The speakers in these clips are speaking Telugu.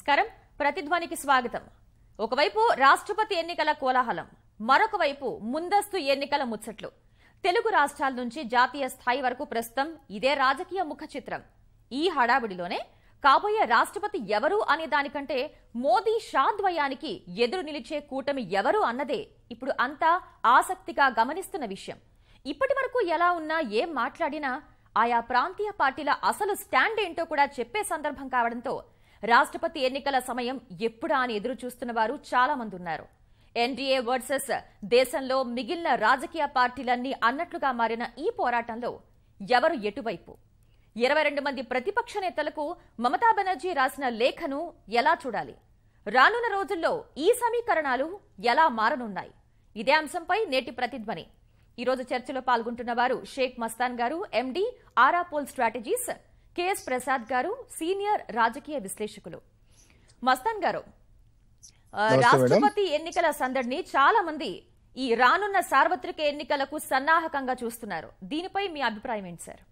నమస్కారం ప్రతిధ్వనికి స్వాగతం ఒకవైపు రాష్ట్రపతి ఎన్నికల కోలాహలం మరొక వైపు ముందస్తు ఎన్నికల ముచ్చట్లు తెలుగు రాష్ట్రాల నుంచి జాతీయ స్థాయి వరకు ప్రస్తుతం ఇదే రాజకీయ ముఖ చిత్రం ఈ హడావిడిలోనే కాబోయే రాష్ట్రపతి ఎవరు అనే దానికంటే మోదీ షా ద్వయానికి ఎదురు నిలిచే కూటమి ఎవరు అన్నదే ఇప్పుడు అంతా ఆసక్తిగా గమనిస్తున్న విషయం ఇప్పటి వరకు ఎలా ఉన్నా ఏం మాట్లాడినా ఆయా ప్రాంతీయ పార్టీల అసలు స్టాండ్ ఏంటో కూడా చెప్పే సందర్భం కావడంతో రాష్ట్రపతి ఎన్నికల సమయం ఎప్పుడా అని ఎదురు చూస్తున్న వారు చాలా మంది ఉన్నారు ఎన్డీఏ వర్సెస్ దేశంలో మిగిలిన రాజకీయ పార్టీలన్నీ అన్నట్లుగా మారిన ఈ పోరాటంలో ఎవరు ఎటువైపు ఇరవై రెండు మంది ప్రతిపక్ష నేతలకు మమతా బెనర్జీ రాసిన లేఖను ఎలా చూడాలి రానున్న రోజుల్లో ఈ సమీకరణాలు ఎలా మారనున్నాయి ఇదే అంశంపై నేటి ప్రతిధ్వని ఈ రోజు చర్చలో పాల్గొంటున్న వారు Shaik Mastan garu MD Aaraa Poll strategies KS Prasad garu senior రాజకీయ విశ్లేషకులు మస్తాన్ గారు ఆ, నమస్తే మేడం. రాష్ట్రపతి ఎన్నికల సందడిని చాలా మంది ఈ రానున్న సార్వత్రిక ఎన్నికలకు సన్నాహకంగా చూస్తున్నారు దీనిపై మీ అభిప్రాయం ఏంటి సార్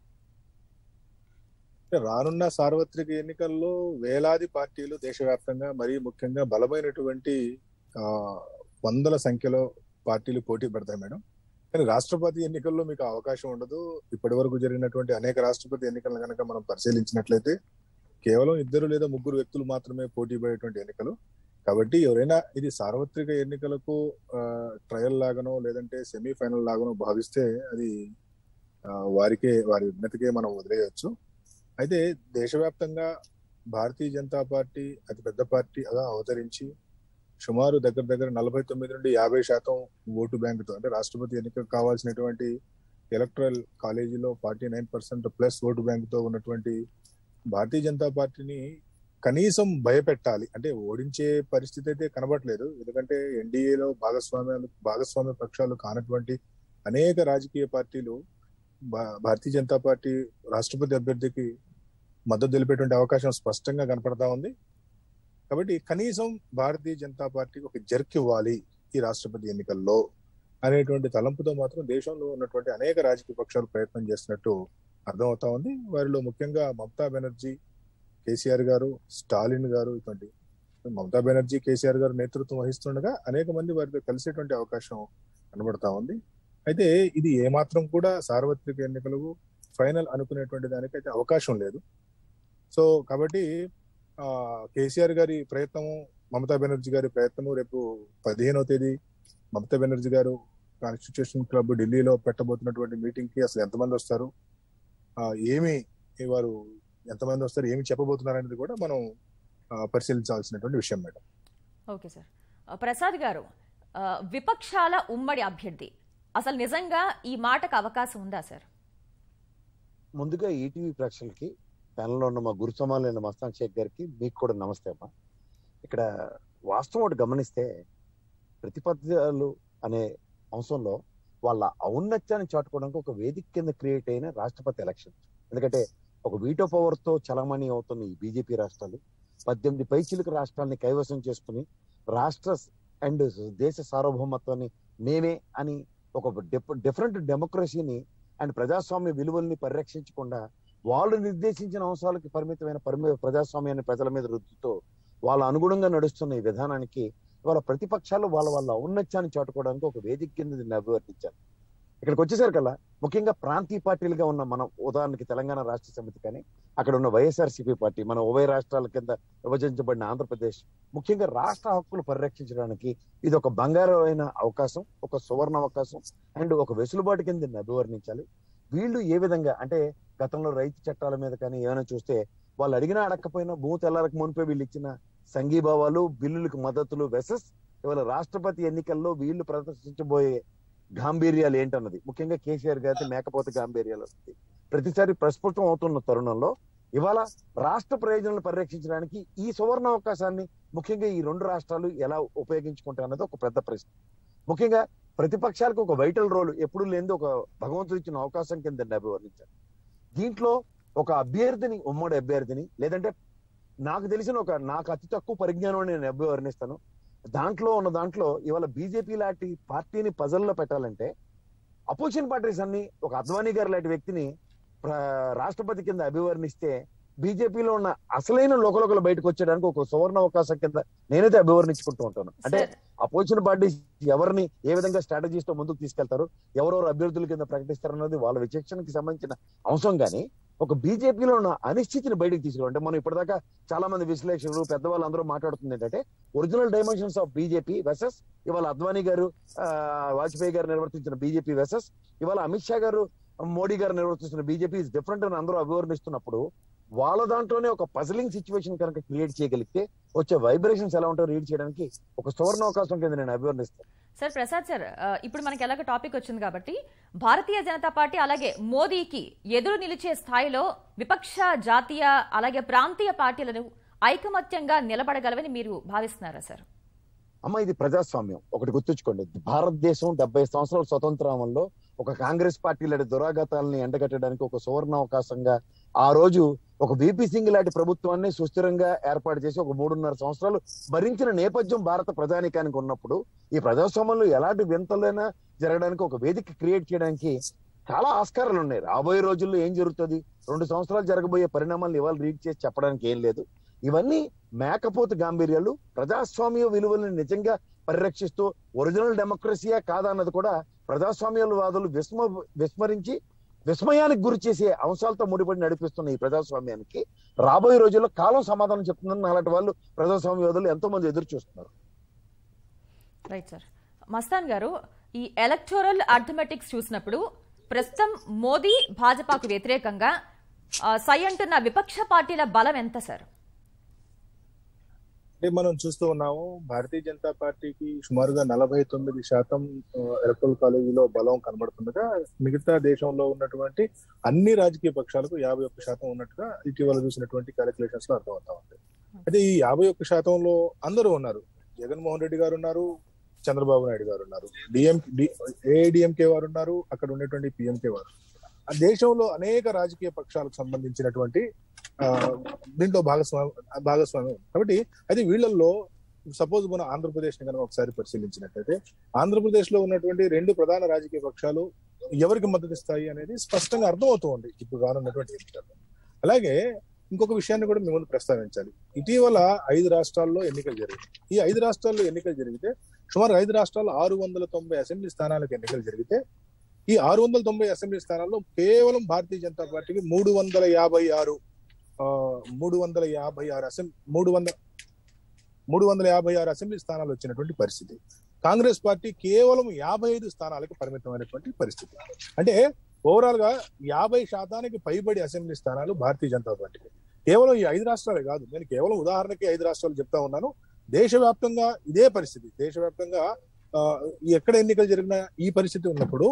రానున్న సార్వత్రిక ఎన్నికల్లో వేలాది పార్టీలు దేశవ్యాప్తంగా మరీ ముఖ్యంగా బలమైనటువంటి ఆ, వందల సంఖ్యలో పార్టీలు పోటీ పడతాయి మేడం కానీ రాష్ట్రపతి ఎన్నికల్లో మీకు ఆ అవకాశం ఉండదు ఇప్పటి వరకు జరిగినటువంటి అనేక రాష్ట్రపతి ఎన్నికలను కనుక మనం పరిశీలించినట్లయితే కేవలం ఇద్దరు లేదా ముగ్గురు వ్యక్తులు మాత్రమే పోటీ పడేటువంటి ఎన్నికలు కాబట్టి ఎవరైనా ఇది సార్వత్రిక ఎన్నికలకు ట్రయల్ లాగానో లేదంటే సెమీఫైనల్ లాగానో భావిస్తే అది ఆ, వారికే వారి విజ్ఞతకే మనం వదిలేయచ్చు అయితే దేశవ్యాప్తంగా భారతీయ జనతా పార్టీ అతి పెద్ద పార్టీ అలా అవతరించి సుమారు దగ్గర దగ్గర నలభై తొమ్మిది నుండి యాభై శాతం ఓటు బ్యాంకుతో అంటే రాష్ట్రపతి ఎన్నికకు కావాల్సినటువంటి ఎలక్ట్రల్ కాలేజీలో forty nine percent plus vote బ్యాంకుతో ఉన్నటువంటి భారతీయ జనతా పార్టీని కనీసం భయపెట్టాలి అంటే ఓడించే పరిస్థితి అయితే కనబడలేదు ఎందుకంటే ఎన్డీఏలో భాగస్వామ్యాలు భాగస్వామ్య పక్షాలు కానటువంటి అనేక రాజకీయ పార్టీలు భా- భారతీయ జనతా పార్టీ రాష్ట్రపతి అభ్యర్థికి మద్దతు తెలిపేటువంటి అవకాశం స్పష్టంగా కనపడతా ఉంది కాబట్టి కనీసం భారతీయ జనతా పార్టీకి ఒక జర్క్ ఇవ్వాలి ఈ రాష్ట్రపతి ఎన్నికల్లో అనేటువంటి తలంపుతో మాత్రం దేశంలో ఉన్నటువంటి అనేక రాజకీయ పక్షాలు ప్రయత్నం చేస్తున్నట్టు అర్థమవుతా ఉంది వారిలో ముఖ్యంగా మమతా బెనర్జీ కేసీఆర్ గారు స్టాలిన్ గారు ఇటువంటి మమతా బెనర్జీ కేసీఆర్ గారు నేతృత్వం వహిస్తుండగా అనేక మంది వారితో కలిసేటువంటి అవకాశం కనబడతా ఉంది అయితే ఇది ఏమాత్రం కూడా సార్వత్రిక ఎన్నికలకు ఫైనల్ అనుకునేటువంటి దానికైతే అవకాశం లేదు సో కాబట్టి ఆ కేసీఆర్ గారి ప్రయత్నము మమతా బెనర్జీ గారి ప్రయత్నము రేపు పదిహేనవ తేదీ మమతా బెనర్జీ గారు కాన్స్టిట్యూషన్ క్లబ్ ఢిల్లీలో పెట్టబోతున్నటువంటి మీటింగ్ కి అసలు ఎంతమంది వస్తారు ఆ ఏమి వారు ఎంతమంది వస్తారు ఏమి చెప్పబోతున్నారు అనేది కూడా మనం ఆ, పరిశీలించాల్సినటువంటి విషయం మేడం ఓకే సార్ ఆ, ప్రసాద్ గారు ఆ, విపక్షాల ఉమ్మడి అభ్యర్థి అసలు నిజంగా ఈ మాటకు అవకాశం ఉందా సార్ ముందుగా ఈటీవీ ప్రేక్షకులకి ప్యానల్లో ఉన్న మా గురు సమాలైన మస్తాన్ షేక్ గారికి మీకు కూడా నమస్తే అమ్మా ఇక్కడ వాస్తవం ఒకటి గమనిస్తే ప్రతిపత్తులు అనే అంశంలో వాళ్ళ ఔన్నత్యాన్ని చాటుకోవడానికి ఒక వేదిక కింద క్రియేట్ అయిన రాష్ట్రపతి ఎలక్షన్ ఎందుకంటే ఒక వీటో పవర్ తో చలమణి అవుతున్న ఈ బీజేపీ రాష్ట్రాలు పద్దెనిమిది పైచిలుక రాష్ట్రాలని కైవసం చేసుకుని రాష్ట్ర అండ్ దేశ సార్వభౌమత్వాన్ని మేమే అని ఒక డిఫరెంట్ డెమోక్రసీని అండ్ ప్రజాస్వామ్య విలువల్ని పరిరక్షించకుండా వాళ్ళు నిర్దేశించిన అంశాలకి పరిమితమైన పరిమి ప్రజాస్వామ్యాన్ని ప్రజల మీద రుద్దుతో వాళ్ళ అనుగుణంగా నడుస్తున్న ఈ విధానానికి వాళ్ళ ప్రతిపక్షాలు వాళ్ళ వాళ్ళ ఔన్నత్యాన్ని చాటుకోవడానికి ఒక వేదిక కింద దీన్ని అభివర్తించారు ఇక్కడికి వచ్చేసరికల్లా ముఖ్యంగా ప్రాంతీయ పార్టీలుగా ఉన్న మనం ఉదాహరణకి తెలంగాణ రాష్ట్ర సమితి కానీ అక్కడ ఉన్న వైఎస్ఆర్సీపీ పార్టీ మన ఉభయ రాష్ట్రాల కింద విభజించబడిన ఆంధ్రప్రదేశ్ ముఖ్యంగా రాష్ట్ర హక్కులు పరిరక్షించడానికి ఇది ఒక బంగారమైన అవకాశం ఒక సువర్ణ అవకాశం అండ్ ఒక వెసులుబాటు కింద దీన్ని అభివర్ణించాలి వీళ్ళు ఏ విధంగా అంటే గతంలో రైతు చట్టాల మీద కానీ ఏమైనా చూస్తే వాళ్ళు అడిగినా అడగకపోయినా భూ తెల్లారకు మునిపే వీళ్ళు ఇచ్చిన సంఘీభావాలు బిల్లులకు మద్దతులు వెసస్ ఇవాళ రాష్ట్రపతి ఎన్నికల్లో వీళ్ళు ప్రదర్శించబోయే గాంభీర్యాలు ఏంటన్నది ముఖ్యంగా కేసీఆర్ గారి మేకపోతే గాంభీర్యాలు వస్తుంది ప్రతిసారి ప్రస్ఫుటం అవుతున్న తరుణంలో ఇవాళ రాష్ట్ర ప్రయోజనాలను పరిరక్షించడానికి ఈ సువర్ణ అవకాశాన్ని ముఖ్యంగా ఈ రెండు రాష్ట్రాలు ఎలా ఉపయోగించుకుంటాయి అన్నది ఒక పెద్ద ప్రశ్న ముఖ్యంగా ప్రతిపక్షాలకు ఒక వైటల్ రోల్ ఎప్పుడు లేనిది ఒక భగవంతుడు ఇచ్చిన అవకాశం కింద అభివర్ణించారు దీంట్లో ఒక అభ్యర్థిని ఉమ్మడి అభ్యర్థిని లేదంటే నాకు తెలిసిన ఒక నాకు అతి తక్కువ పరిజ్ఞానం నేను అభివర్ణిస్తాను దాంట్లో ఉన్న దాంట్లో ఇవాళ బీజేపీ లాంటి పార్టీని పజల్లో పెట్టాలంటే అపోజిషన్ పార్టీస్ అన్ని ఒక అద్వానీ గారు లాంటి వ్యక్తిని ప్ర- రాష్ట్రపతి కింద అభివర్ణిస్తే బీజేపీలో ఉన్న అసలైన లోకలోకలు బయటకు వచ్చేయడానికి ఒక సువర్ణ అవకాశం కింద నేనైతే అభివర్ణించుకుంటూ ఉంటాను అంటే సార్, అపోజిషన్ పార్టీస్ ఎవరిని ఏ విధంగా స్ట్రాటజీస్ తో ముందుకు తీసుకెళ్తారు ఎవరెవరు అభ్యర్థుల కింద ప్రకటిస్తారు అన్నది వాళ్ళ విచక్షణకి సంబంధించిన అంశం కానీ ఒక బీజేపీలో ఉన్న అనిశ్చితిని బయటకు తీసుకురావడం అంటే మనం ఇప్పటిదాకా చాలా మంది విశ్లేషకులు పెద్దవాళ్ళు అందరూ మాట్లాడుతుంది ఏంటంటే original dimensions of BJP versus ఇవాళ అద్వానీ గారు ఆ, వాజ్పేయి గారు నిర్వర్తించిన బీజేపీ వెసెస్ ఇవాళ అమిత్ షా గారు మోడీ గారు నిర్వర్తిస్తున్న బీజేపీ ఇస్ డిఫరెంట్ అని అందరూ అభివర్ణిస్తున్నప్పుడు వాళ్ళ దాంట్లోనే ఒక పజిలింగ్ సిచ్యువేషన్ కనుక క్రియేట్ చేయగలిగితే వచ్చే వైబ్రేషన్స్ ఎలా ఉంటాయో రీడ్ చేయడానికి ఒక సువర్ణ అవకాశం కింద నేను అభివర్ణిస్తాను సార్ ప్రసాద్ సార్ ఆ, ఇప్పుడు మనకి ఎలాగ టాపిక్ వచ్చింది కాబట్టి భారతీయ జనతా పార్టీ అలాగే మోదీకి ఎదురు నిలిచే స్థాయిలో విపక్ష జాతీయ అలాగే ప్రాంతీయ పార్టీలను ఐకమత్యంగా నిలబడగలవని మీరు భావిస్తున్నారా సార్ అమ్మ ఇది ప్రజాస్వామ్యం ఒకటి గుర్తుంచుకోండి భారతదేశం డెబ్బై సంవత్సరాల స్వతంత్రంలో ఒక కాంగ్రెస్ పార్టీ లాంటి దురాఘాతాలని ఎండగట్టడానికి ఒక సువర్ణ అవకాశంగా ఆ రోజు ఒక బీపీ సింగ్ లాంటి ప్రభుత్వాన్ని సుస్థిరంగా ఏర్పాటు చేసి ఒక మూడున్నర సంవత్సరాలు భరించిన నేపథ్యం భారత ప్రజానికానికి ఉన్నప్పుడు ఈ ప్రజాస్వామ్యంలో ఎలాంటి వింతలైనా జరగడానికి ఒక వేదిక క్రియేట్ చేయడానికి చాలా ఆస్కారాలు ఉన్నాయి రాబోయే రోజుల్లో ఏం జరుగుతుంది రెండు సంవత్సరాలు జరగబోయే పరిణామాలను ఇవాళ రీడ్ చేసి చెప్పడానికి ఏం లేదు ఇవన్నీ మేకపోతు గాంభీర్యాలు ప్రజాస్వామ్య విలువలను నిజంగా పరిరక్షిస్తూ ఒరిజినల్ డెమోక్రసీయా కాదా అన్నది కూడా ప్రజాస్వామ్యాల వాదులు విస్మ విస్మరించి విస్మయానికి గురి చేసే అంశాలతో ముడిపడి నడిపిస్తున్న ఈ ప్రజాస్వామ్యానికి రాబోయే రోజుల్లో కాలం సమాధానం చెప్తుందని అలాంటి వాళ్ళు ప్రజాస్వామ్యవాదులు ఎంతో మంది ఎదురు చూస్తున్నారు రైట్ సార్ మస్తాన్ గారు ఈ ఎలక్టోరల్ అర్థమెటిక్స్ చూసినప్పుడు ప్రస్తుతం మోదీ భాజపాకు వ్యతిరేకంగా ఆ, సై అంటున్న విపక్ష పార్టీల బలం ఎంత సార్ అంటే మనం చూస్తూ ఉన్నాము భారతీయ జనతా పార్టీకి సుమారుగా నలభై తొమ్మిది శాతం ఎలక్ట్రల్ కాలేజీలో బలం కనబడుతుండగా మిగతా దేశంలో ఉన్నటువంటి అన్ని రాజకీయ పక్షాలకు యాభై ఒక్క శాతం ఉన్నట్టుగా ఇటీవల చూసినటువంటి క్యాలిక్యులేషన్స్ లో అర్థమవుతా ఉంది అయితే ఈ యాభై ఒక్క శాతంలో అందరూ ఉన్నారు జగన్మోహన్ రెడ్డి గారు ఉన్నారు చంద్రబాబు నాయుడు గారు ఉన్నారు డిఎం ఏఐడిఎంకే వారు ఉన్నారు అక్కడ ఉన్నటువంటి పిఎంకే వారు ఆ దేశంలో అనేక రాజకీయ పక్షాలకు సంబంధించినటువంటి ఆ, దీంట్లో భాగస్వామ్యం భాగస్వామ్యం ఉంది. కాబట్టి అయితే వీళ్ళల్లో సపోజ్ మన ఆంధ్రప్రదేశ్ ని కనుక ఒకసారి పరిశీలించినట్లయితే ఆంధ్రప్రదేశ్ లో ఉన్నటువంటి రెండు ప్రధాన రాజకీయ పక్షాలు ఎవరికి మద్దతు ఇస్తాయి అనేది స్పష్టంగా అర్థమవుతూ ఉంది ఇప్పుడు రానున్నటువంటి ఎన్నికల్లో అలాగే ఇంకొక విషయాన్ని కూడా మేము ముందు ప్రస్తావించాలి ఇటీవల ఐదు రాష్ట్రాల్లో ఎన్నికలు జరిగాయి ఈ ఐదు రాష్ట్రాల్లో ఎన్నికలు జరిగితే సుమారు ఐదు రాష్ట్రాల్లో ఆరు వందల తొంభై అసెంబ్లీ స్థానాలకు ఎన్నికలు జరిగితే ఈ ఆరు వందల తొంభై అసెంబ్లీ స్థానాల్లో కేవలం భారతీయ జనతా పార్టీకి మూడు వందల యాభై ఆరు ఆ, మూడు వందల యాభై ఆరు అసెంబ్లీ మూడు వందల మూడు వందల యాభై ఆరు అసెంబ్లీ స్థానాలు వచ్చినటువంటి పరిస్థితి కాంగ్రెస్ పార్టీ కేవలం యాభై ఐదు స్థానాలకు పరిమితమైనటువంటి పరిస్థితి అంటే ఓవరాల్ గా యాభై శాతానికి పైబడి అసెంబ్లీ స్థానాలు భారతీయ జనతా పార్టీకి కేవలం ఈ ఐదు రాష్ట్రాలే కాదు నేను కేవలం ఉదాహరణకి ఐదు రాష్ట్రాలు చెప్తా ఉన్నాను దేశవ్యాప్తంగా ఇదే పరిస్థితి దేశవ్యాప్తంగా ఆ, ఎక్కడ ఎన్నికలు జరిగినా ఈ పరిస్థితి ఉన్నప్పుడు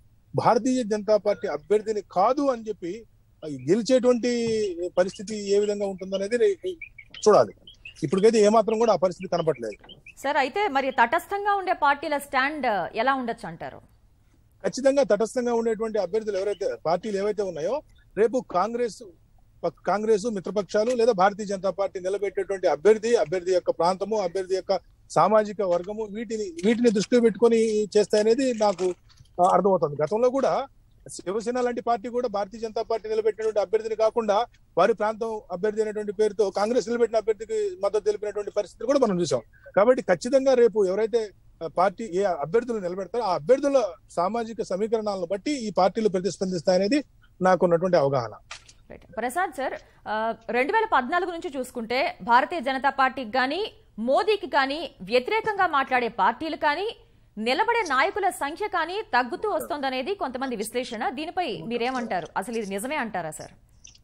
భారతీయ జనతా పార్టీ అభ్యర్థిని కాదు అని చెప్పి ఆ, గెలిచేటువంటి పరిస్థితి ఏ విధంగా ఉంటుందనేది రే- చూడాలి ఇప్పటికైతే ఏమాత్రం కూడా ఆ పరిస్థితి కనపట్లేదు సార్ అయితే మరి తటస్థంగా ఉండే పార్టీల స్టాండ్ ఎలా ఉండొచ్చు అంటారు ఖచ్చితంగా తటస్థంగా ఉండేటువంటి అభ్యర్థులు ఎవరైతే పార్టీలు ఏవైతే ఉన్నాయో రేపు కాంగ్రెస్ పక్- కాంగ్రెస్ మిత్రపక్షాలు లేదా భారతీయ జనతా పార్టీ నిలబెట్టేటువంటి అభ్యర్థి అభ్యర్థి యొక్క ప్రాంతము అభ్యర్థి యొక్క సామాజిక వర్గము వీటిని వీటిని దృష్టిలో పెట్టుకొని చేస్తాయనేది నాకు ఆ, అర్థమవుతుంది గతంలో కూడా శివసేన లాంటి పార్టీ కూడా భారతీయ జనతా పార్టీ నిలబెట్టినటువంటి అభ్యర్థిని కాకుండా వారి ప్రాంతం అభ్యర్థి అనేటువంటి పేరుతో కాంగ్రెస్ నిలబెట్టిన అభ్యర్థికి మద్దతు తెలిపినటువంటి పరిస్థితి కూడా మనం చూసాం కాబట్టి ఖచ్చితంగా రేపు ఎవరైతే ఆ, పార్టీ ఏ అభ్యర్థులు నిలబెడతారో ఆ అభ్యర్థుల సామాజిక సమీకరణాలను బట్టి ఈ పార్టీలు ప్రతిస్పందిస్తాయనేది నాకున్నటువంటి అవగాహన రైట్. ప్రసాద్ సార్ రెండు వేల పద్నాలుగు నుంచి చూసుకుంటే భారతీయ జనతా పార్టీకి కానీ మోదీకి కానీ వ్యతిరేకంగా మాట్లాడే పార్టీలు కానీ నిలబడే నాయకుల సంఖ్య కానీ తగ్గుతూ వస్తోందనేది కొంతమంది విశ్లేషణ దీనిపై మీరేమంటారు అసలు ఇది నిజమే అంటారా సార్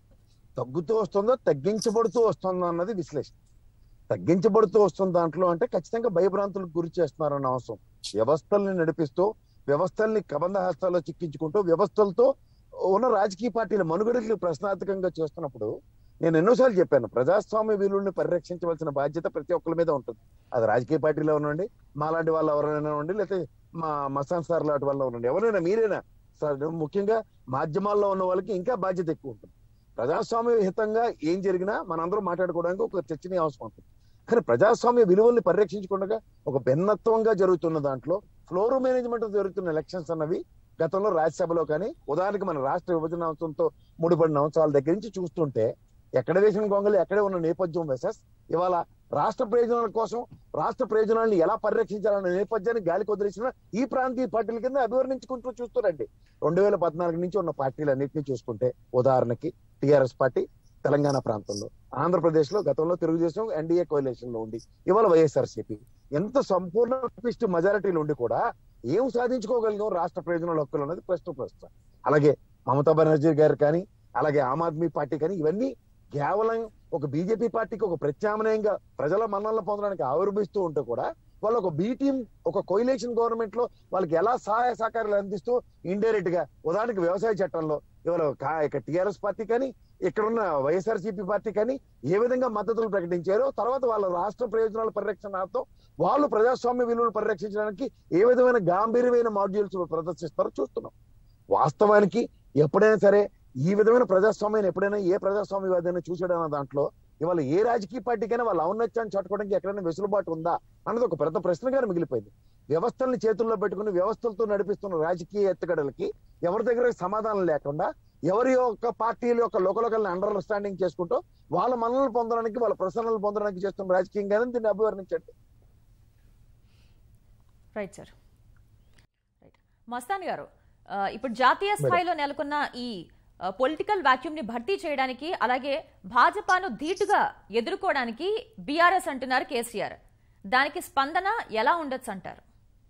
తగ్గుతూ వస్తుందో తగ్గించబడుతూ వస్తుందో అన్నది విశ్లేషణ తగ్గించబడుతూ వస్తున్న దాంట్లో అంటే ఖచ్చితంగా భయభ్రాంతులకు గురి చేస్తున్నారన్న అవసరం వ్యవస్థల్ని నడిపిస్తూ వ్యవస్థల్ని కబంధ హస్తాల్లో చిక్కించుకుంటూ వ్యవస్థలతో ఉన్న రాజకీయ పార్టీల మనుగడలు ప్రశ్నార్థకంగా చేస్తున్నప్పుడు నేను ఎన్నోసార్లు చెప్పాను ప్రజాస్వామ్య విలువల్ని పరిరక్షించవలసిన బాధ్యత ప్రతి ఒక్కరి మీద ఉంటుంది అది రాజకీయ పార్టీలో ఉండండి మాలాంటి వాళ్ళు ఎవరైనా ఉండండి లేకపోతే మా మసాన్ సార్ లాంటి వాళ్ళు ఉండండి ఎవరైనా మీరైనా సార్ ముఖ్యంగా మాధ్యమాల్లో ఉన్న వాళ్ళకి ఇంకా బాధ్యత ఎక్కువ ఉంటుంది ప్రజాస్వామ్య హితంగా ఏం జరిగినా మనందరం మాట్లాడుకోవడానికి ఒక చర్చనీయ అవసరం ఉంటుంది కానీ ప్రజాస్వామ్య విలువల్ని పరిరక్షించకుండా ఒక భిన్నత్వంగా జరుగుతున్న దాంట్లో ఫ్లోర్ మేనేజ్మెంట్ జరుగుతున్న ఎలక్షన్స్ అన్నవి గతంలో రాజ్యసభలో కానీ ఉదాహరణకి మన రాష్ట్ర విభజన అంశంతో ముడిపడిన అంశాల దగ్గర నుంచి చూస్తుంటే ఎక్కడ వేసిన గొంగలు ఎక్కడే ఉన్న నేపథ్యం వెసెస్ ఇవాళ రాష్ట్ర ప్రయోజనాల కోసం రాష్ట్ర ప్రయోజనాలను ఎలా పరిరక్షించాలనే నేపథ్యాన్ని గాలికి వదిలేసిన ఈ ప్రాంతీయ పార్టీల కింద అభివర్ణించుకుంటూ చూస్తారండి రెండు వేల పద్నాలుగు నుంచి ఉన్న పార్టీలు అన్నింటినీ చూసుకుంటే ఉదాహరణకి టిఆర్ఎస్ పార్టీ తెలంగాణ ప్రాంతంలో ఆంధ్రప్రదేశ్ లో గతంలో తెలుగుదేశం ఎన్డీఏ కోalition లో ఉండి ఇవాళ వైఎస్ఆర్సీపీ ఎంత సంపూర్ణ పిస్ట్ మెజారిటీలు ఉండి కూడా ఏం సాధించుకోగలిగాం రాష్ట్ర ప్రయోజనాల హక్కులు అనేది ప్రశ్న ప్రశ్న అలాగే మమతా బెనర్జీ గారు కానీ అలాగే ఆమ్ ఆద్మీ పార్టీ కానీ ఇవన్నీ కేవలం ఒక బీజేపీ పార్టీకి ఒక ప్రత్యామ్నాయంగా ప్రజల మన్నలను పొందడానికి ఆవిర్భిస్తూ ఉంటే కూడా వాళ్ళు ఒక బీ టీం ఒక కోయిలేషన్ గవర్నమెంట్ లో వాళ్ళకి ఎలా సహాయ సహకారాలు అందిస్తూ ఇండైరెక్ట్ గా ఉదాహరణకి వ్యవసాయ చట్టంలో ఇవాళ కా- ఇక టిఆర్ఎస్ పార్టీ కానీ ఇక్కడ ఉన్న వైఎస్ఆర్సీపీ పార్టీ కానీ ఏ విధంగా మద్దతులు ప్రకటించారో తర్వాత వాళ్ళ రాష్ట్ర ప్రయోజనాల పరిరక్షణార్థం వాళ్ళు ప్రజాస్వామ్య విలువలు పరిరక్షించడానికి ఏ విధమైన గాంభీర్యమైన మాడ్యూల్స్ ప్రదర్శిస్తారో చూస్తున్నాం వాస్తవానికి ఎప్పుడైనా సరే ఈ విధమైన ప్రజాస్వామ్యాన్ని ఎప్పుడైనా ఏ ప్రజాస్వామ్యవాదైనా చూసాడన్న దాంట్లో ఇవాళ ఏ రాజకీయ పార్టీకైనా వాళ్ళ ఔన్నత్యాన్ని చాటుకోవడానికి ఎక్కడైనా వెసులుబాటు ఉందా అన్నది ఒక పెద్ద ప్రశ్నగా మిగిలిపోయింది వ్యవస్థల్ని చేతుల్లో పెట్టుకుని వ్యవస్థలతో నడిపిస్తున్న రాజకీయ ఎత్తుగడలకి ఎవరి దగ్గర సమాధానం లేకుండా ఎవరి యొక్క పార్టీల యొక్క లోకలోకల్ని అండర్స్టాండింగ్ చేసుకుంటూ వాళ్ళ మనల్ని పొందడానికి వాళ్ళ ప్రసన్నలు పొందడానికి చేస్తున్న రాజకీయంగానే దీన్ని అభివర్ణించండి right sir right Mastan garu ఆ, ఇప్పుడు జాతీయ స్థాయిలో నెలకొన్న ఈ పొలిటికల్ వాక్యూమ్ ని భర్తీ చేయడానికి అలాగే భాజపాను ధీటుగా ఎదుర్కోవడానికి బీఆర్ఎస్ అంటున్నారు కేసీఆర్ దానికి స్పందన ఎలా ఉండొచ్చు అంటారు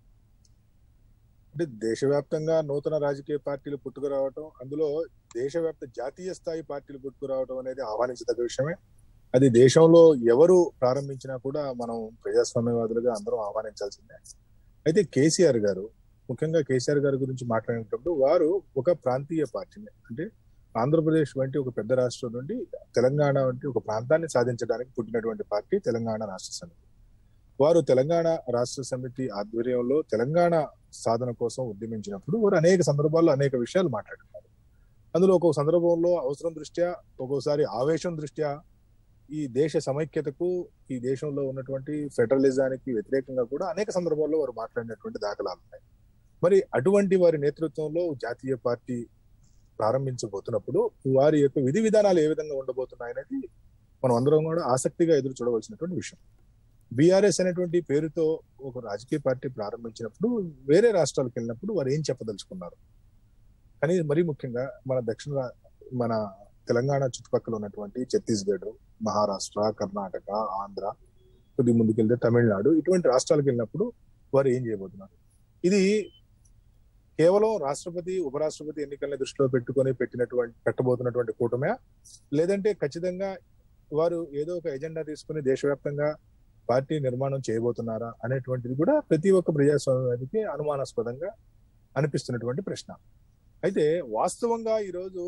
అంటే దేశవ్యాప్తంగా నూతన రాజకీయ పార్టీలు పుట్టుకురావటం అందులో దేశవ్యాప్త జాతీయ స్థాయి పార్టీలు పుట్టుకురావటం అనేది ఆహ్వానించదగ్గ విషయమే అది దేశంలో ఎవరు ప్రారంభించినా కూడా మనం ప్రజాస్వామ్యవాదులుగా అందరం ఆహ్వానించాల్సిందే అయితే కేసీఆర్ గారు ముఖ్యంగా కేసీఆర్ గారి గురించి మాట్లాడేటప్పుడు వారు ఒక ప్రాంతీయ పార్టీని అంటే ఆంధ్రప్రదేశ్ వంటి ఒక పెద్ద రాష్ట్రం నుండి తెలంగాణ వంటి ఒక ప్రాంతాన్ని సాధించడానికి పుట్టినటువంటి పార్టీ తెలంగాణ రాష్ట్ర సమితి వారు తెలంగాణ రాష్ట్ర సమితి ఆధ్వర్యంలో తెలంగాణ సాధన కోసం ఉద్యమించినప్పుడు వారు అనేక సందర్భాల్లో అనేక విషయాలు మాట్లాడుతున్నారు అందులో ఒక్కొక్క సందర్భంలో అవసరం దృష్ట్యా ఒక్కోసారి ఆవేశం దృష్ట్యా ఈ దేశ సమైక్యతకు ఈ దేశంలో ఉన్నటువంటి ఫెడరలిజానికి వ్యతిరేకంగా కూడా అనేక సందర్భాల్లో వారు మాట్లాడినటువంటి దాఖలాలు ఉన్నాయి మరి అటువంటి వారి నేతృత్వంలో జాతీయ పార్టీ ప్రారంభించబోతున్నప్పుడు వారి యొక్క విధి విధానాలు ఏ విధంగా ఉండబోతున్నాయనేది మనం అందరం కూడా ఆసక్తిగా ఎదురు చూడవలసినటువంటి విషయం బీఆర్ఎస్ అనేటువంటి పేరుతో ఒక రాజకీయ పార్టీ ప్రారంభించినప్పుడు వేరే రాష్ట్రాలకు వెళ్ళినప్పుడు వారు ఏం చెప్పదలుచుకున్నారు కానీ మరీ ముఖ్యంగా మన దక్షిణ రా- మన తెలంగాణ చుట్టుపక్కల ఉన్నటువంటి ఛత్తీస్గఢ్ మహారాష్ట్ర కర్ణాటక ఆంధ్ర కొద్ది ముందుకెళ్తే తమిళనాడు ఇటువంటి రాష్ట్రాలకు వెళ్ళినప్పుడు వారు ఏం చేయబోతున్నారు ఇది కేవలం రాష్ట్రపతి ఉపరాష్ట్రపతి ఎన్నికల్ని దృష్టిలో పెట్టుకొని పెట్టినటువంటి పెట్టబోతున్నటువంటి కూటమే లేదంటే ఖచ్చితంగా వారు ఏదో ఒక ఎజెండా తీసుకుని దేశవ్యాప్తంగా పార్టీ నిర్మాణం చేయబోతున్నారా అనేటువంటిది కూడా ప్రతి ఒక్క ప్రజాస్వామ్యానికి అనుమానాస్పదంగా అనిపిస్తున్నటువంటి ప్రశ్న అయితే వాస్తవంగా ఈరోజు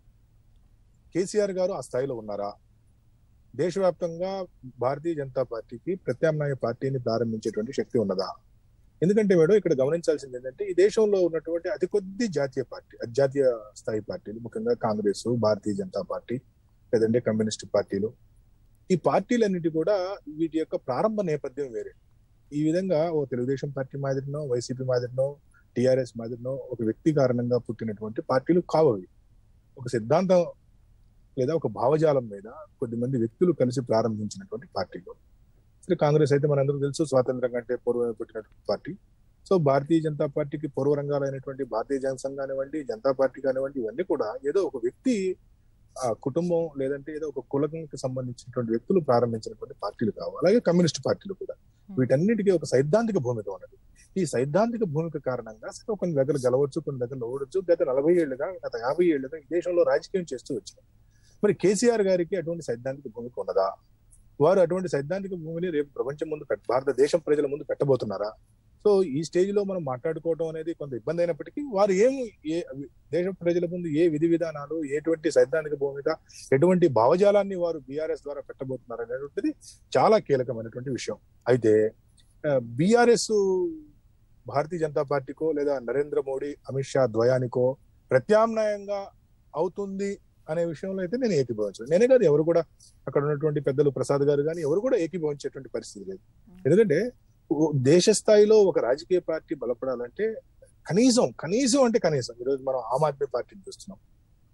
కేసీఆర్ గారు ఆ స్థాయిలో ఉన్నారా దేశవ్యాప్తంగా భారతీయ జనతా పార్టీకి ప్రత్యామ్నాయ పార్టీని ప్రారంభించేటువంటి శక్తి ఉన్నదా ఎందుకంటే మేడం ఇక్కడ గమనించాల్సింది ఏంటంటే ఈ దేశంలో ఉన్నటువంటి అతి కొద్ది జాతీయ పార్టీ జాతీయ స్థాయి పార్టీలు ముఖ్యంగా కాంగ్రెస్ భారతీయ జనతా పార్టీ లేదంటే కమ్యూనిస్ట్ పార్టీలు ఈ పార్టీలన్నిటి కూడా వీటి యొక్క ప్రారంభ నేపథ్యం వేరే ఈ విధంగా ఓ తెలుగుదేశం పార్టీ మాదిరినో వైసీపీ మాదిరినో టిఆర్ఎస్ మాదిరినో ఒక వ్యక్తి కారణంగా పుట్టినటువంటి పార్టీలు కావవి ఒక సిద్ధాంతం లేదా ఒక భావజాలం మీద కొద్దిమంది వ్యక్తులు కలిసి ప్రారంభించినటువంటి పార్టీలు సరే కాంగ్రెస్ అయితే మనందరూ తెలుసు స్వాతంత్రం కంటే పూర్వమే పుట్టినటువంటి పార్టీ సో భారతీయ జనతా పార్టీకి పూర్వరంగాలైనటువంటి భారతీయ జనసంఘ్ కానివ్వండి జనతా పార్టీ కానివ్వండి ఇవన్నీ కూడా ఏదో ఒక వ్యక్తి ఆ కుటుంబం లేదంటే ఏదో ఒక కులకి సంబంధించినటువంటి వ్యక్తులు ప్రారంభించినటువంటి పార్టీలు కావు అలాగే కమ్యూనిస్ట్ పార్టీలు కూడా వీటన్నిటికీ ఒక సైద్ధాంతిక భూమిక ఉన్నది ఈ సైద్ధాంతిక భూమిక కారణంగా సరే కొన్ని దగ్గర గెలవచ్చు కొన్ని దగ్గర ఓడొచ్చు గత నలభై ఏళ్లుగా గత యాభై ఏళ్లుగా ఈ దేశంలో రాజకీయం చేస్తూ వచ్చారు మరి కేసీఆర్ గారికి అటువంటి సైద్ధాంతిక భూమిక ఉన్నదా వారు అటువంటి సైద్ధాంతిక భూమిని రేపు ప్రపంచం ముందు పెట్ట భారతదేశం ప్రజల ముందు పెట్టబోతున్నారా సో ఈ స్టేజ్ లో మనం మాట్లాడుకోవడం అనేది కొంత ఇబ్బంది అయినప్పటికీ వారు ఏం ఏ దేశ ప్రజల ముందు ఏ విధి విధానాలు ఎటువంటి సైద్ధాంతిక భూమిక ఎటువంటి భావజాలాన్ని వారు బీఆర్ఎస్ ద్వారా పెట్టబోతున్నారు అనేటువంటిది చాలా కీలకమైనటువంటి విషయం అయితే బీఆర్ఎస్ భారతీయ జనతా పార్టీకో లేదా నరేంద్ర మోడీ అమిత్ షా ద్వయానికో ప్రత్యామ్నాయంగా అవుతుంది అనే విషయంలో అయితే నేను ఏకీభవించను నేనే కాదు ఎవరు కూడా అక్కడ ఉన్నటువంటి పెద్దలు ప్రసాద్ గారు కానీ ఎవరు కూడా ఏకీభవించేటువంటి పరిస్థితి లేదు ఎందుకంటే ఓ దేశ స్థాయిలో ఒక రాజకీయ పార్టీ బలపడాలంటే కనీసం కనీసం అంటే కనీసం ఈరోజు మనం ఆమ్ ఆద్మీ పార్టీని చూస్తున్నాం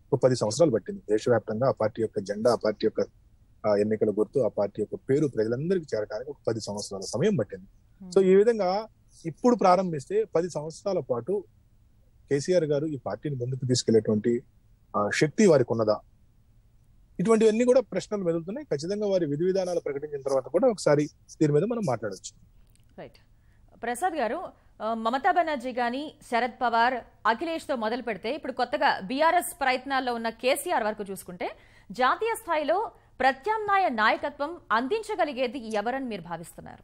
ఒక పది సంవత్సరాలు పట్టింది దేశవ్యాప్తంగా ఆ పార్టీ యొక్క జెండా ఆ పార్టీ యొక్క ఆ, ఎన్నికల గుర్తు ఆ పార్టీ యొక్క పేరు ప్రజలందరికీ చేరడానికి ఒక పది సంవత్సరాల సమయం పట్టింది సో ఈ విధంగా ఇప్పుడు ప్రారంభిస్తే పది సంవత్సరాల పాటు కేసీఆర్ గారు ఈ పార్టీని ముందుకు తీసుకెళ్లేటువంటి ఆ, శక్తి వారికి ఉన్నదా ఇటువంటివన్నీ కూడా ప్రశ్నలు మెదులుతున్నాయి ఖచ్చితంగా వారి విధి విధానాలు ప్రకటించిన తర్వాత కూడా ఒకసారి దీని మీద మనం మాట్లాడొచ్చు రైట్ ప్రసాద్ గారు ఆ, మమతా బెనర్జీ గాని శరద్ పవార్ అఖిలేష్ తో మొదలు పెడితే ఇప్పుడు కొత్తగా బీఆర్ఎస్ ప్రయత్నాల్లో ఉన్న కేసీఆర్ వరకు చూసుకుంటే జాతీయ స్థాయిలో ప్రత్యామ్నాయ నాయకత్వం అందించగలిగేది ఎవరని మీరు భావిస్తున్నారు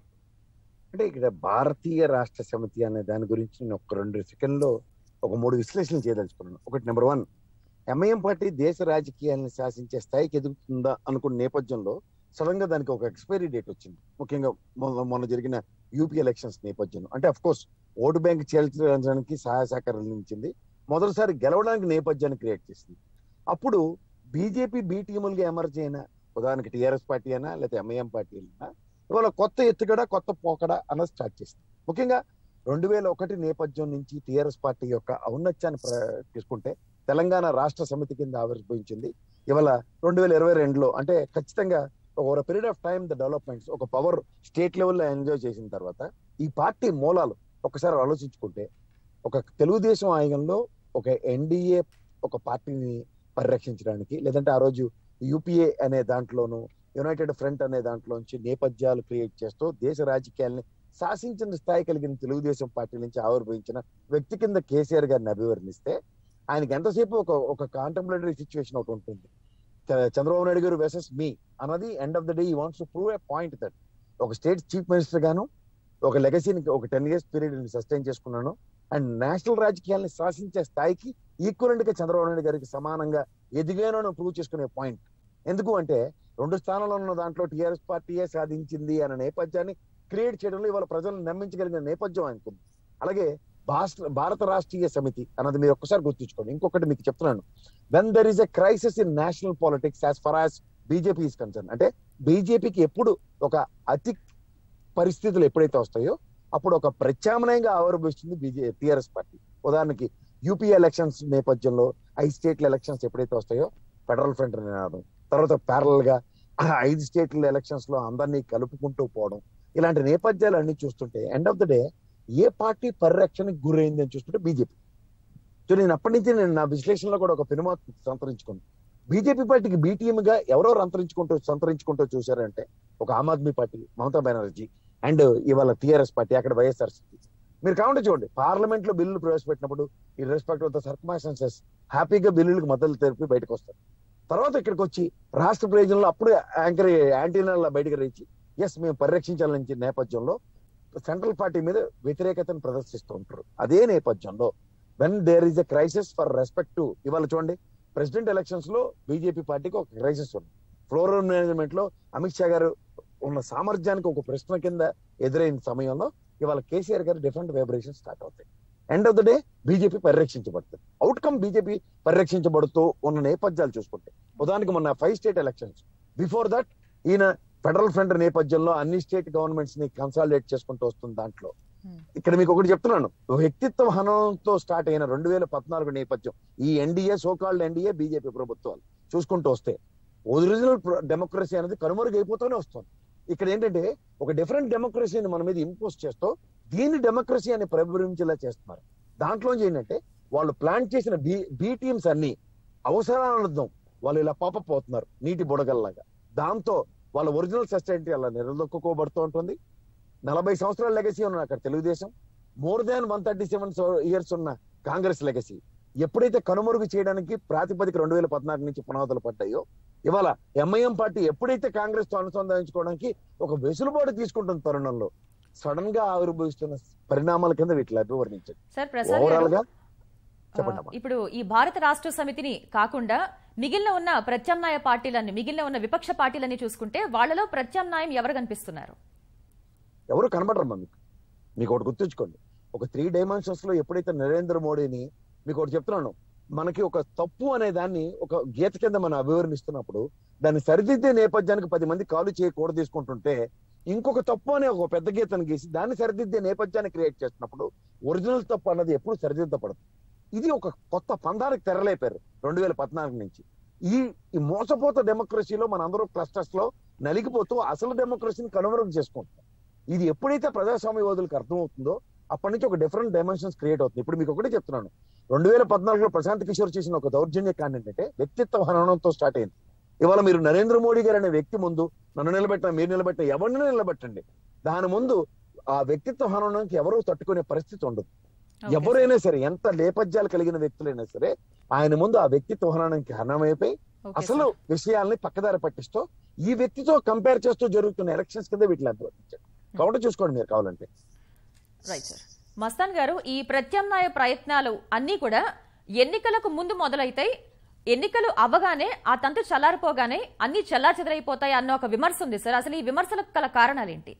అంటే ఇక్కడ భారతీయ రాష్ట్ర సమితి అనే దాని గురించి నేను ఒక రెండు సెకండ్లో ఒక మూడు విశ్లేషణలు చేయదలుచుకున్నాను ఒకటి నెంబర్ వన్ ఎంఐఎం పార్టీ దేశ రాజకీయాలను శాసించే స్థాయికి ఎదుగుతుందా అనుకున్న నేపథ్యంలో సడన్ గా దానికి ఒక ఎక్స్పైరీ డేట్ వచ్చింది ముఖ్యంగా మొన్న మొన్న జరిగిన యూపీ ఎలక్షన్స్ నేపథ్యంలో అంటే అఫ్ కోర్స్ ఓటు బ్యాంక్ చేల్చడానికి సహాయ సహకారం అందించింది మొదటిసారి గెలవడానికి నేపథ్యాన్ని క్రియేట్ చేసింది అప్పుడు బీజేపీ బి టీములుగా ఎమర్జ్ అయిన ఉదాహరణకి టిఆర్ఎస్ పార్టీ అయినా లేకపోతే ఎంఐఎం పార్టీ అయినా ఇవాళ కొత్త ఎత్తుగడ కొత్త పోకడ అన్నది స్టార్ట్ చేసింది ముఖ్యంగా రెండు వేల ఒకటి నేపథ్యం నుంచి టిఆర్ఎస్ పార్టీ యొక్క ఔన్నత్యాన్ని ప్ర- తీసుకుంటే తెలంగాణ రాష్ట్ర సమితి కింద ఆవిర్భవించింది ఇవాళ రెండు వేల ఇరవై రెండులో అంటే ఖచ్చితంగా ఒక period of time the developments ఒక పవర్ స్టేట్ లెవెల్లో ఎంజాయ్ చేసిన తర్వాత ఈ పార్టీ మూలాలు ఒకసారి ఆలోచించుకుంటే ఒక తెలుగుదేశం ఆయంలో ఒక ఎన్డీఏ ఒక పార్టీని పరిరక్షించడానికి లేదంటే ఆ రోజు యూపీఏ అనే దాంట్లోనూ యునైటెడ్ ఫ్రంట్ అనే దాంట్లోంచి నేపథ్యాలు క్రియేట్ చేస్తూ దేశ రాజకీయాల్ని శాసించిన స్థాయి కలిగిన తెలుగుదేశం పార్టీ నుంచి ఆవిర్భవించిన వ్యక్తి కింద కేసీఆర్ గారిని అభివర్ణిస్తే ఆయనకి ఎంతసేపు ఒక ఒక కాంటెంపరీ సిచ్యువేషన్ ఒకటి ఉంటుంది చ- చంద్రబాబు నాయుడు గారు వెసెస్ మీ అన్నది ఎండ్ ఆఫ్ ద డే ఈ wants to prove a point that ఒక స్టేట్ చీఫ్ మినిస్టర్ గాను ఒక లెగసీని ఒక టెన్ ఇయర్స్ పీరియడ్ సస్టైన్ చేసుకున్నాను అండ్ నేషనల్ రాజకీయాల్ని శాసించే స్థాయికి ఈక్వలెంట్ గా చంద్రబాబు నాయుడు గారికి సమానంగా ఎదిగాను ప్రూవ్ చేసుకునే పాయింట్ ఎందుకు అంటే రెండు స్థానాల్లో ఉన్న దాంట్లో టిఆర్ఎస్ పార్టీయే సాధించింది అనే నేపథ్యాన్ని క్రియేట్ చేయడంలో ఇవాళ ప్రజలను నమ్మించగలిగిన నేపథ్యం ఆయనకుంది అలాగే భారత భారత రాష్ట్రీయ సమితి అన్నది మీరు ఒక్కసారి గుర్తుంచుకోండి ఇంకొకటి మీకు చెప్తున్నాను when there is a crisis in national politics as far as BJP is concern అంటే బీజేపీకి ఎప్పుడు ఒక అతి పరిస్థితులు ఎప్పుడైతే వస్తాయో అప్పుడు ఒక ప్రత్యామ్నాయంగా ఆవిర్భవిస్తుంది బీజే టిఆర్ఎస్ పార్టీ ఉదాహరణకి యూపీ ఎలక్షన్స్ నేపథ్యంలో ఐదు స్టేట్ల ఎలక్షన్స్ ఎప్పుడైతే వస్తాయో ఫెడరల్ ఫ్రంట్ నినాదం తర్వాత ప్యారల్ గా ఆ ఐదు స్టేట్ల ఎలక్షన్స్ లో అందరినీ కలుపుకుంటూ పోవడం ఇలాంటి నేపథ్యాలు అన్ని చూస్తుంటే ఎండ్ ఆఫ్ ద డే ఏ పార్టీ పరిరక్షణకు గురైంది అని చూస్తుంటే బీజేపీ సో నేను అప్పటి నుంచి నేను నా విశ్లేషణలో కూడా ఒక పెనుమాత సంతరించుకున్నాను బీజేపీ పార్టీకి బీటీఎం గా ఎవరెవరు అంతరించుకుంటూ సంతరించుకుంటూ చూశారంటే ఒక ఆమ్ ఆద్మీ పార్టీ మమతా బెనర్జీ అండ్ ఇవాళ టిఆర్ఎస్ పార్టీ అక్కడ వైఎస్ఆర్సీపీ మీరు కావాలంటే చూడండి పార్లమెంట్ లో బిల్లులు ప్రవేశపెట్టినప్పుడు ఈ రెస్పెక్ట్ ఆఫ్ ద సర్కమాస్టెన్సెస్ హ్యాపీగా బిల్లులకు మద్దతు తెలిపి బయటకు వస్తారు తర్వాత ఇక్కడికి వచ్చి రాష్ట్ర ప్రయోజనంలో అప్పుడే యాంకర్ యాంటీనా బయటకు రేచి ఎస్ మేము పరిరక్షించాలని నేపథ్యంలో సెంట్రల్ పార్టీ మీద వ్యతిరేకతను ప్రదర్శిస్తూ ఉంటారు అదే నేపథ్యంలో when there is a crisis for respect to ఇవాళ చూడండి ప్రెసిడెంట్ ఎలక్షన్స్ లో బీజేపీ పార్టీకి ఒక క్రైసిస్ ఉంది ఫ్లోరల్ మేనేజ్మెంట్ లో అమిత్ షా గారు ఉన్న సామర్థ్యానికి ఒక ప్రశ్న కింద ఎదురైన సమయంలో ఇవాళ KCR garu different vibration start అవుతాయి end of the day BJP పరిరక్షించబడుతుంది అవుట్కమ్ బీజేపీ పరిరక్షించబడుతూ ఉన్న నేపథ్యాలు చూసుకుంటే ఉదాహరణకి మొన్న five state elections before that ఈయన ఫెడరల్ ఫ్రంట్ నేపథ్యంలో అన్ని స్టేట్ గవర్నమెంట్స్ ని కన్సాలిడేట్ చేసుకుంటూ వస్తుంది దాంట్లో Hmm. ఇక్కడ మీకు ఒకటి చెప్తున్నాను వ్యక్తిత్వ హనంతో స్టార్ట్ అయిన రెండు వేల పద్నాలుగు నేపథ్యం ఈ ఎన్డీఏ సోకాల్డ్ ఎన్డీఏ బీజేపీ ప్రభుత్వాలు చూసుకుంటూ వస్తే ఒరిజినల్ డెమోక్రసీ అనేది కనుమరుగైపోతూనే వస్తుంది ఇక్కడ ఏంటంటే ఒక డిఫరెంట్ డెమోక్రసీని మన మీద ఇంపోజ్ చేస్తూ దీన్ని డెమోక్రసీ అని ప్రతిబింబించేలా చేస్తున్నారు దాంట్లోంచి ఏంటంటే వాళ్ళు ప్లాన్ చేసిన బీ బీ టీమ్స్ అన్ని అవసరాలను వాళ్ళు ఇలా పాపప్ అవుతున్నారు నీటి బుడగల్లాగా దాంతో వాళ్ళ ఒరిజినల్ సస్టైనిటీ అలా నిలదొక్కుకోబడుతూ ఉంటుంది నలభై సంవత్సరాల లెగసీ ఉన్న అక్కడ Telugu Desam more than one thirty seven years ఉన్న కాంగ్రెస్ లెగసీ ఎప్పుడైతే కనుమరుగు చేయడానికి ప్రాతిపదిక రెండు వేల పద్నాలుగు నుంచి పునాదులు పడ్డాయో ఇవాళ ఎంఐఎం పార్టీ ఎప్పుడైతే కాంగ్రెస్ తో అనుసంధానించుకోవడానికి ఒక వెసులుబాటు తీసుకుంటున్న తరుణంలో సడన్ గా ఆవిర్భవిస్తున్న పరిణామాల కింద వీటిని అభివర్ణించండి సార్ ప్రసాద్ ఓవరాల్ గారు గా ఆ, చెప్పండి అమ్మా. ఇప్పుడు ఈ భారత రాష్ట్ర సమితిని కాకుండా మిగిలిన ఉన్న ప్రత్యామ్నాయ పార్టీలన్నీ మిగిలిన ఉన్న విపక్ష పార్టీలన్నీ చూసుకుంటే వాళ్ళలో ప్రత్యామ్నాయం ఎవరు కనిపిస్తున్నారు ఎవరు కనబడరమ్మా మీకు మీకు ఒకటి గుర్తుంచుకోండి ఒక త్రీ డైమెన్షన్స్ లో ఎప్పుడైతే నరేంద్ర మోడీని మీకు ఒకటి చెప్తున్నాను మనకి ఒక తప్పు అనే దాన్ని ఒక గీత కింద మనం అభివర్ణిస్తున్నప్పుడు దాన్ని సరిదిద్దే నేపథ్యానికి పది మంది కాలు చేయకూడదు తీసుకుంటుంటే ఇంకొక తప్పు అనే ఒక పెద్ద గీతను గీసి దాన్ని సరిదిద్దే నేపథ్యాన్ని క్రియేట్ చేస్తున్నప్పుడు ఒరిజినల్ తప్పు అన్నది ఎప్పుడు సరిదిద్దపడదు ఇది ఒక కొత్త పందానికి తెరలేపారు రెండు వేల పద్నాలుగు నుంచి ఈ ఈ మోసపోత డెమోక్రసీలో మనందరూ క్లస్టర్స్ లో నలిగిపోతూ అసలు డెమోక్రసీని కనుమరుగు చేసుకుంటున్నాం ఇది ఎప్పుడైతే ప్రజాస్వామ్యవాదులకు అర్థమవుతుందో అప్పటి నుంచి ఒక డిఫరెంట్ డైమెన్షన్స్ క్రియేట్ అవుతుంది ఇప్పుడు మీకు ఒకటే చెప్తున్నాను రెండు వేల పద్నాలుగులో ప్రశాంత్ కిషోర్ చేసిన ఒక దౌర్జన్య కాండ ఏంటంటే వ్యక్తిత్వ హననంతో స్టార్ట్ అయింది ఇవాళ మీరు నరేంద్ర మోడీ గారు అనే వ్యక్తి ముందు నన్ను నిలబెట్టిన మీరు నిలబెట్టిన ఎవరిని నిలబెట్టండి దాని ముందు ఆ వ్యక్తిత్వ హననానికి ఎవరూ తట్టుకునే పరిస్థితి ఉండదు Okay, ఎవరైనా సరే ఎంత నేపథ్యాలు కలిగిన వ్యక్తులైనా సరే ఆయన ముందు ఆ వ్యక్తిత్వ హననానికి హరణమైపోయి okay, అసలు విషయాల్ని పక్కదారి పట్టిస్తూ ఈ వ్యక్తితో కంపేర్ చేస్తూ జరుగుతున్న ఎలక్షన్స్ కింద వీటిని అభివర్తించారు కాబట్టి చూసుకోండి మీరు కావాలంటే రైట్ సార్ మస్తాన్ గారు ఈ ప్రత్యామ్నాయ ప్రయత్నాలు అన్నీ కూడా ఎన్నికలకు ముందు మొదలైతాయి ఎన్నికలు అవ్వగానే ఆ తంతు చల్లారిపోగానే అన్ని చల్లా చెదరైపోతాయి అన్న ఒక విమర్శ ఉంది సార్ అసలు ఈ విమర్శలకు గల కారణాలేంటి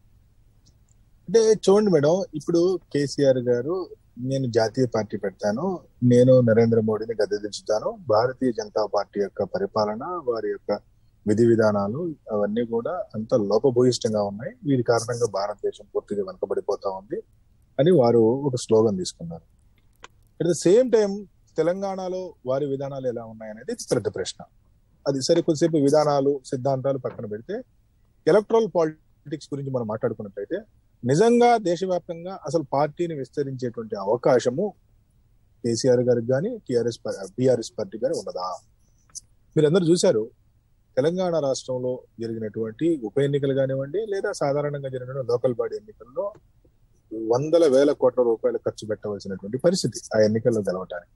అంటే చూడండి మేడం ఇప్పుడు కేసీఆర్ గారు నేను జాతీయ పార్టీ పెడతాను నేను నరేంద్ర మోడీని గద్దె దించుతాను భారతీయ జనతా పార్టీ యొక్క పరిపాలన వారి యొక్క విధి విధానాలు అవన్నీ కూడా అంత లోపభూయిష్టంగా ఉన్నాయి వీటి కారణంగా భారతదేశం పూర్తిగా వెనకబడిపోతా ఉంది అని వారు ఒక స్లోగన్ తీసుకున్నారు అట్ ద సేమ్ టైం తెలంగాణలో వారి విధానాలు ఎలా ఉన్నాయనేది పెద్ద ప్రశ్న అది సరే కొద్దిసేపు విధానాలు సిద్ధాంతాలు పక్కన పెడితే ఎలక్ట్రల్ పాలిటిక్స్ గురించి మనం మాట్లాడుకున్నట్లయితే నిజంగా దేశవ్యాప్తంగా అసలు పార్టీని విస్తరించేటువంటి అవకాశము కేసీఆర్ గారికి కానీ టిఆర్ఎస్ బీఆర్ఎస్ పార్టీ గాని ఉన్నదా మీరందరూ చూశారు తెలంగాణ రాష్ట్రంలో జరిగినటువంటి ఉప ఎన్నికలు కానివ్వండి లేదా సాధారణంగా జరిగిన లోకల్ బాడీ ఎన్నికల్లో వందల వేల కోట్ల రూపాయలు ఖర్చు పెట్టవలసినటువంటి పరిస్థితి ఆ ఎన్నికల్లో గెలవటానికి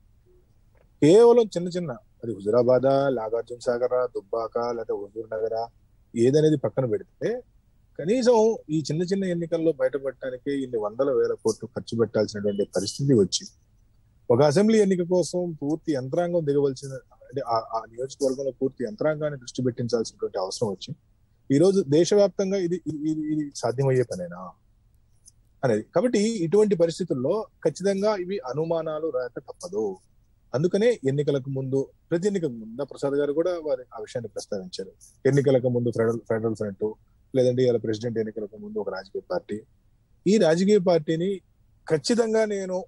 కేవలం చిన్న చిన్న అది హుజురాబాద్ నాగార్జున సాగర దుబ్బాక లేదా హుజూర్ నగర ఏదనేది పక్కన పెడితే కనీసం ఈ చిన్న చిన్న ఎన్నికల్లో బయటపడటానికి ఇన్ని వందల వేల కోట్లు ఖర్చు పెట్టాల్సినటువంటి పరిస్థితి వచ్చింది ఒక అసెంబ్లీ ఎన్నిక కోసం పూర్తి యంత్రాంగం దిగవలసిన అంటే ఆ ఆ నియోజకవర్గంలో పూర్తి యంత్రాంగాన్ని దృష్టి పెట్టించాల్సినటువంటి అవసరం వచ్చింది ఈ రోజు దేశవ్యాప్తంగా ఇది ఇది ఇది ఇది సాధ్యమయ్యే పనేనా అనేది కాబట్టి ఇటువంటి పరిస్థితుల్లో ఖచ్చితంగా ఇవి అనుమానాలు రాక తప్పదు అందుకనే ఎన్నికలకు ముందు ప్రతి ఎన్నికకు ముందు ప్రసాద్ గారు కూడా వారి ఆ విషయాన్ని ప్రస్తావించారు ఎన్నికలకు ముందు ఫెడరల్ ఫెడరల్ ఫ్రంట్ లేదంటే ఇలా ప్రెసిడెంట్ ఎన్నికలకు ముందు ఒక రాజకీయ పార్టీ ఈ రాజకీయ పార్టీని ఖచ్చితంగా నేను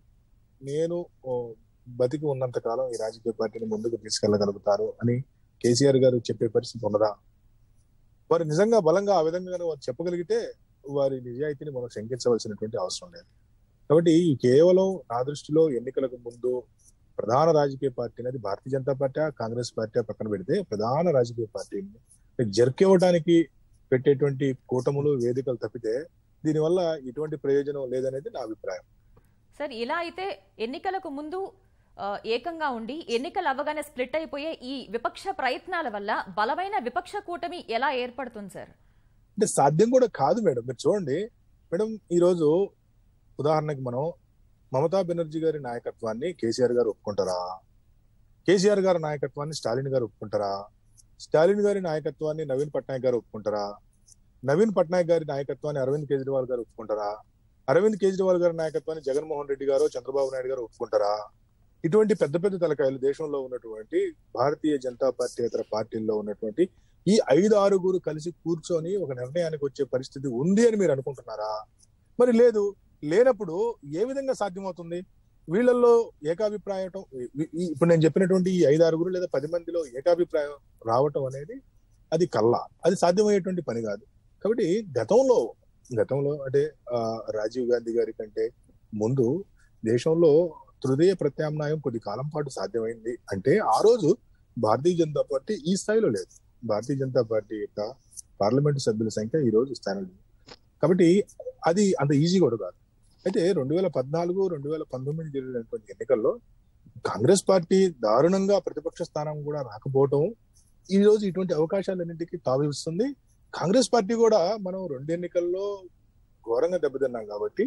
నేను ఓ, బతికి ఉన్నంత కాలం ఈ రాజకీయ పార్టీని ముందుకు తీసుకెళ్లగలుగుతారు అని కేసీఆర్ గారు చెప్పే పరిస్థితి ఉన్నదా వారు నిజంగా బలంగా ఆ విధంగా కనుక వారు చెప్పగలిగితే వారి నిజాయితీని మనం శంకించవలసినటువంటి అవసరం లేదు కాబట్టి ఈ కేవలం నా దృష్టిలో ఎన్నికలకు ముందు ప్రధాన రాజకీయ పార్టీ అనేది భారతీయ జనతా పార్టీ కాంగ్రెస్ పార్టీ పక్కన పెడితే ప్రధాన రాజకీయ పార్టీని జర్కివ్వడానికి పెట్టేటువంటి కూటములు వేదికలు తప్పితే దీనివల్ల ఎటువంటి ప్రయోజనం లేదనేది నా అభిప్రాయం సార్ ఇలా అయితే ఎన్నికలకు ముందు ఆ, ఏకంగా ఉండి ఎన్నికలు అవ్వగానే స్ప్లిట్ అయిపోయే ఈ విపక్ష ప్రయత్నాల వల్ల బలమైన విపక్ష కూటమి ఎలా ఏర్పడుతుంది సార్ అంటే సాధ్యం కూడా కాదు మేడం మీరు చూడండి మేడం ఈ రోజు ఉదాహరణకి మనం మమతా బెనర్జీ గారి నాయకత్వాన్ని కేసీఆర్ గారు ఒప్పుకుంటారా కేసీఆర్ గారి నాయకత్వాన్ని స్టాలిన్ గారు ఒప్పుకుంటారా స్టాలిన్ గారి నాయకత్వాన్ని నవీన్ పట్నాయక్ గారు ఒప్పుకుంటారా నవీన్ పట్నాయక్ గారి నాయకత్వాన్ని అరవింద్ కేజ్రీవాల్ గారు ఒప్పుకుంటారా అరవింద్ కేజ్రీవాల్ గారి నాయకత్వాన్ని జగన్మోహన్ రెడ్డి గారు చంద్రబాబు నాయుడు గారు ఒప్పుకుంటారా ఇటువంటి పెద్ద పెద్ద తలకాయలు దేశంలో ఉన్నటువంటి భారతీయ జనతా పార్టీ ఇతర పార్టీల్లో ఉన్నటువంటి ఈ ఐదు ఆరుగురు కలిసి కూర్చొని ఒక నిర్ణయానికి వచ్చే పరిస్థితి ఉంది అని మీరు అనుకుంటున్నారా మరి లేదు లేనప్పుడు ఏ విధంగా సాధ్యమవుతుంది వీళ్ళల్లో ఏకాభిప్రాయం ఈ- ఈ- ఇప్పుడు నేను చెప్పినటువంటి ఈ ఐదు ఆరుగురు లేదా పది మందిలో ఏకాభిప్రాయం రావటం అనేది అది కళ్ళ అది సాధ్యమయ్యేటువంటి పని కాదు కాబట్టి గతంలో గతంలో అంటే ఆ, రాజీవ్ గాంధీ గారి కంటే ముందు దేశంలో తృతీయ ప్రత్యామ్నాయం కొద్ది కాలం పాటు సాధ్యమైంది అంటే ఆ రోజు భారతీయ జనతా పార్టీ ఈ స్థాయిలో లేదు భారతీయ జనతా పార్టీ యొక్క పార్లమెంటు సభ్యుల సంఖ్య ఈ రోజు ఈ స్థాయిలో లేదు కాబట్టి అది అంత ఈజీ కూడా కాదు అయితే రెండు వేల పద్నాలుగు రెండు వేల పంతొమ్మిది జరిగినటువంటి ఎన్నికల్లో కాంగ్రెస్ పార్టీ దారుణంగా ప్రతిపక్ష స్థానం కూడా రాకపోవటం ఈ రోజు ఇటువంటి అవకాశాలన్నింటికి తావిస్తుంది కాంగ్రెస్ పార్టీ కూడా మనం రెండు ఎన్నికల్లో ఘోరంగా దెబ్బతిన్నాం కాబట్టి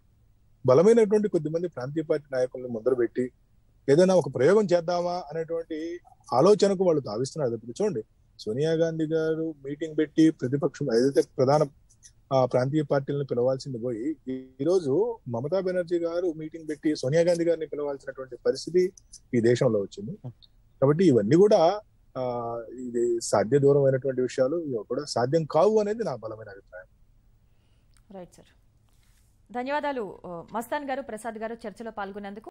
బలమైనటువంటి కొద్దిమంది ప్రాంతీయ పార్టీ నాయకులను ముందర పెట్టి ఏదైనా ఒక ప్రయోగం చేద్దామా అనేటువంటి ఆలోచనకు వాళ్ళు తావిస్తున్నారు తప్పితే చూడండి సోనియా గాంధీ గారు మీటింగ్ పెట్టి ప్రతిపక్షం ఏదైతే ప్రధాన ఆ, ప్రాంతీయ పార్టీలను పిలవాల్సింది పోయి ఈ ఈ రోజు మమతా బెనర్జీ గారు మీటింగ్ పెట్టి సోనియా గాంధీ గారిని పిలవాల్సినటువంటి పరిస్థితి ఈ దేశంలో వచ్చింది కాబట్టి ఇవన్నీ కూడా ఆ ఇది సాధ్య దూరమైనటువంటి విషయాలు ఇవి కూడా సాధ్యం కావు అనేది నా బలమైన అభిప్రాయం రైట్ సార్ ధన్యవాదాలు ఆ, మస్తాన్ గారు ప్రసాద్ గారు చర్చలో పాల్గొన్నందుకు